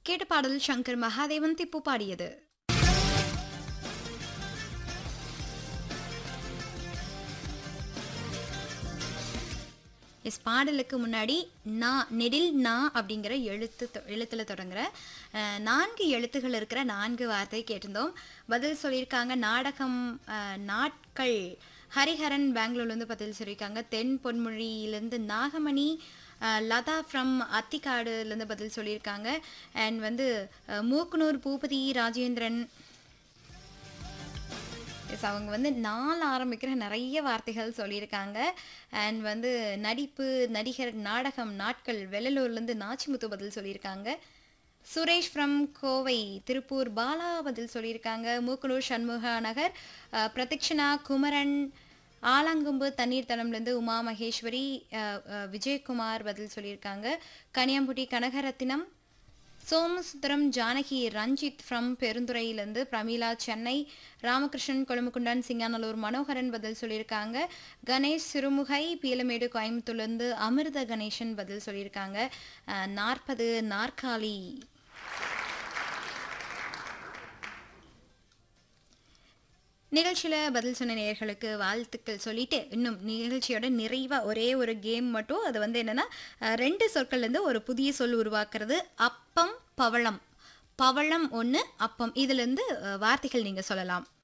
கேட்ட பாடல் சங்கர் மகாதேவன் திப்பு பாடியது எஸ் பாடலுக்கு முன்னாடி நா நெடில் நா அப்படிங்கிற எழுத்து தொ- எழுத்துல தொடங்குற அஹ், நான்கு எழுத்துகள் இருக்கிற நான்கு வார்த்தை கேட்டிருந்தோம் பதில் சொல்லியிருக்காங்க நாடகம் அஹ், நாட்கள் ஹரிஹரன் பெங்களூர்லேருந்து பதில் சொல்லியிருக்காங்க தென் பொன்மொழியிலேருந்து நாகமணி அஹ், லதா ஃப்ரம் அத்திக்காடுலேருந்து பதில் சொல்லியிருக்காங்க அண்ட் வந்து அஹ், மூக்குனூர் பூபதி ராஜேந்திரன் எஸ் அவங்க வந்து நாள் ஆரம்பிக்கிற நிறைய வார்த்தைகள் சொல்லியிருக்காங்க அண்ட் வந்து நடிப்பு நடிகர் நாடகம் நாட்கள் வெள்ளலூர்லேருந்து நாச்சிமுத்து பதில் சொல்லியிருக்காங்க சுரேஷ் ஃப்ரம் கோவை திருப்பூர் பாலா பதில் சொல்லியிருக்காங்க மூக்கனூர் சண்முகா நகர் அஹ், பிரதீக்ஷனா குமரன் ஆலாங்கொம்பு தண்ணீர் தளம்லேருந்து உமா மகேஸ்வரி அஹ், அஹ், விஜயகுமார் பதில் சொல்லியிருக்காங்க கனியாம்புட்டி கனகரத்தினம் சோமசுந்தரம் ஜானகி ரஞ்சித் ஃப்ரம் பெருந்துறையிலேருந்து பிரமீளா சென்னை ராமகிருஷ்ணன் கொழும்புக்குண்டான் சிங்கானலூர் மனோகரன் பதில் சொல்லியிருக்காங்க கணேஷ் சிறுமுகை பீலமேடு கோயம்புத்தூர்லேருந்து அமிர்த கணேசன் பதில் சொல்லியிருக்காங்க நாற்பது நாற்காலி நிகழ்ச்சியில் பதில் சொன்ன நேயர்களுக்கு வாழ்த்துக்கள் சொல்லிட்டு இன்னும் நிகழ்ச்சியோட நிறைவாக ஒரே ஒரு கேம் மட்டும் அது வந்து என்னென்னா ரெண்டு சொற்கள்லேருந்து ஒரு புதிய சொல் உருவாக்குறது அப்பம் பவளம் பவளம் ஒன்று அப்பம் இதுலேருந்து வார்த்தைகள் நீங்கள் சொல்லலாம்